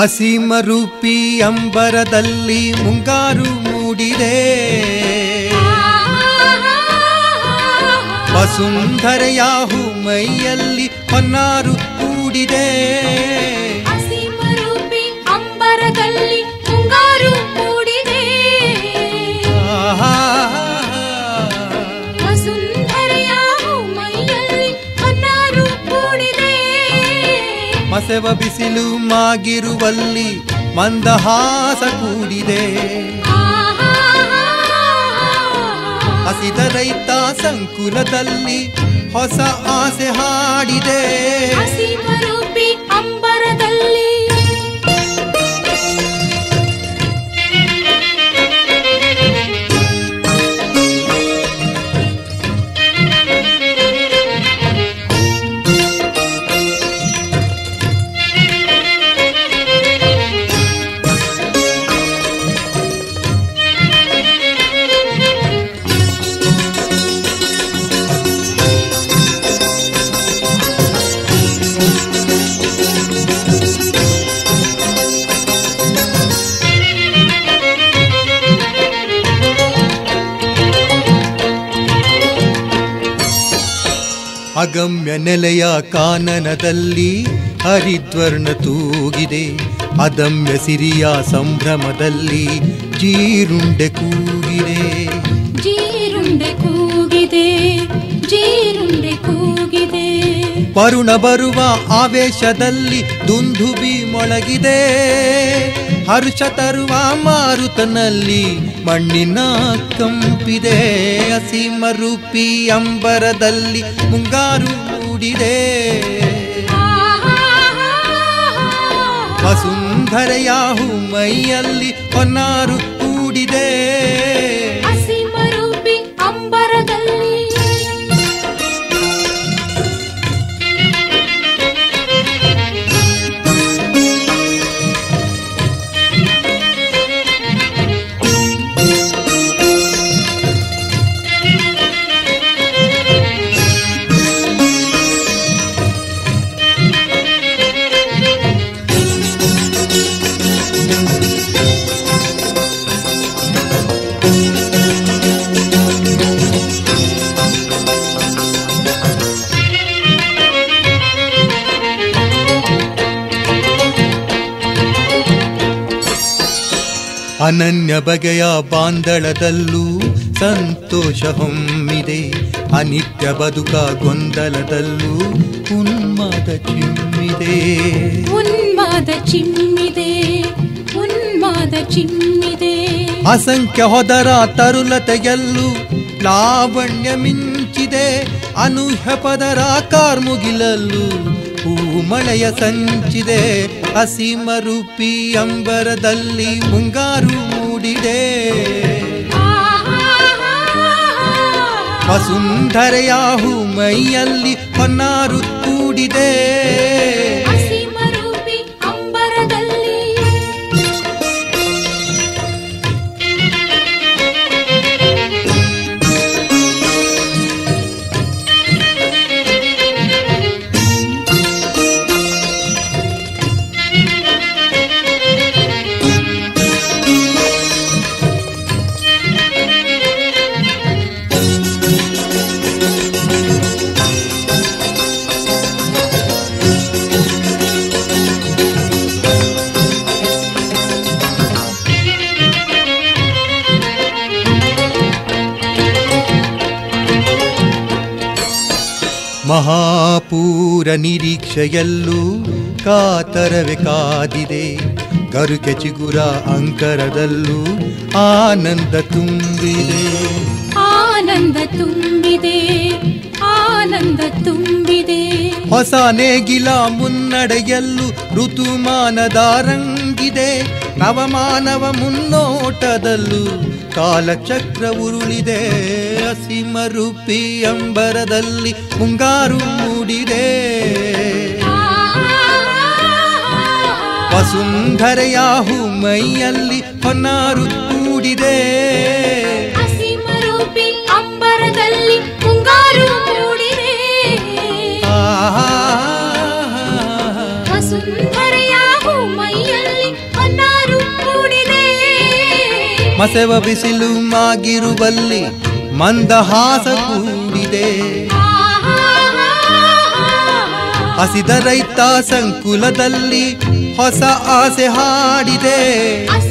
ಅಸೀಮ rupee ಅಂಬರದಲ್ಲಿ ಮುಂಗಾರು ಮೂಡಿದೆ ವಸುಂಧರೆಯಾಹು ಮೈಯಲ್ಲಿ ಹೊನ್ನಾರು ಕೂಡಿದೆ ಹಸಿಮರೂಪಿ ಅಂಬರದಲ್ಲಿ ಮುಂಗಾರು ಮೂಡಿದೆ ಆಹಾ. ವಸುಂಧರೆಯ ಮೈಯಲ್ಲಿ ಹೊನ್ನಾರು ಮೂಡಿದೆ ಮಸೆವ ಬಿಸಿಲು ಮಾಗಿರುವಲ್ಲಿ ಮಂದಹಾಸ ಕೂಡಿದೆ ಹಸಿದ ರೈತ ಸಂಕುಲದಲ್ಲಿ ಹೊಸ ಆಸೆ ಹಾಡಿದೆ ಹಸಿಮರೂಪಿ ಅಂಬರದಲ್ಲಿ ಅಗಮ್ಯ ನೆಲೆಯ ಕಾನನದಲ್ಲಿ ಹರಿದ್ವರ್ಣ ತೂಗಿದೆ ಅದಮ್ಯ ಸಿರಿಯ ಸಂಭ್ರಮದಲ್ಲಿ ಜೀರುಂಡೆ ಕೂಗಿದೆ ಜೀರುಂಡೆ ಕೂಗಿದೆ ಜೀರುಂಡೆ ಕೂಗಿದೆ ಪರುಣ ಬರುವ ಆವೇಶದಲ್ಲಿ ದುಂದುಬಿ ಮೊಳಗಿದೆ ಹರ್ಷ ತರುವ ಮಾರುತನಲ್ಲಿ ಮಣ್ಣಿನ ಕಂಪಿದೆ ಅಸೀಮ ರೂಪಿ ಅಂಬರದಲ್ಲಿ ಮುಂಗಾರು ಮೂಡಿದೆ ವಸುಂಧರೆಯಾಹು ಮೈಯಲ್ಲಿ ಹೊನ್ನಾರು ಕೂಡಿದೆ ಹಸಿಮರೂಪಿ ಅಂಬರದಲ್ಲಿ ಅನನ್ಯ ಬಗೆಯ ಬಾಂದಳದಲ್ಲೂ ಸಂತೋಷ ಹೊಮ್ಮಿದೆ ಅನಿತ್ಯ ಬದುಕ ಗೊಂದಲದಲ್ಲೂ ಉನ್ಮಾದ ಚಿಮ್ಮಿದೆ ಉನ್ಮಾದ ಚಿಮ್ಮಿದೆ ಉನ್ಮಾದ ಚಿಮ್ಮಿದೆ ಅಸಂಖ್ಯ ಹೊದರ ತರುಲತೆಯಲ್ಲೂ ಲಾವಣ್ಯ ಮಿಂಚಿದೆ ಅನೂಹ್ಯ ಪದರ ಕಾರ್ಮುಗಿಲಲ್ಲೂ ಹೂಮಳೆಯ ಸಂಚಿದೆ ಅಸೀಮ ರೂಪಿ ಅಂಬರದಲ್ಲಿ ಮುಂಗಾರು ಮೂಡಿದೆ ವಸುಂಧರೆಯಾಹು ಮೈಯಲ್ಲಿ ಹೊನ್ನಾರು ಕೂಡಿದೆ ಹಸಿಮರೂಪಿ ಅಂಬರದಲ್ಲಿ ಮಹಾಪೂರ ನಿರೀಕ್ಷೆಯಲ್ಲೂ ಕಾತರವೆ ಕಾದಿದೆ ಗರುಕೆ ಚಿಗುರ ಅಂಕರದಲ್ಲೂ ಆನಂದ ತುಂಬಿದೆ ಆನಂದ ತುಂಬಿದೆ ಆನಂದ ತುಂಬಿದೆ ಹೊಸ ನೇಗಿಲ ಮುನ್ನಡೆಯಲ್ಲೂ ಋತುಮಾನದ ರಂಗಿದೆ ನವಮಾನವ ಮುನ್ನೋಟದಲ್ಲೂ ಕಾಲಚಕ್ರ ಉರುಳಿದೆ ಅಸೀಮ ರೂಪಿ ಅಂಬರದಲ್ಲಿ ಮುಂಗಾರು ಮೂಡಿದೆ ವಸುಂಧರೆಯಾಹು ಮೈಯಲ್ಲಿ ಹೊನ್ನಾರು ಕೂಡಿದೆ ಹಸಿಮರೂಪಿ ಅಂಬರದಲ್ಲಿ ಮುಂಗಾರು ಮೂಡಿದೆ ಆಹಾ ವಸುಂಧರೆಯ ಮೈಯಲ್ಲಿ ಮಸೆವ ಬಿಸಿಲು ಮಾಗಿರುವಲ್ಲಿ ಮಂದಹಾಸ ಕೂಡಿದೆ ಹಸಿದ ರೈತ ಸಂಕುಲದಲ್ಲಿ ಹೊಸ ಆಸೆ ಹಾಡಿದೆ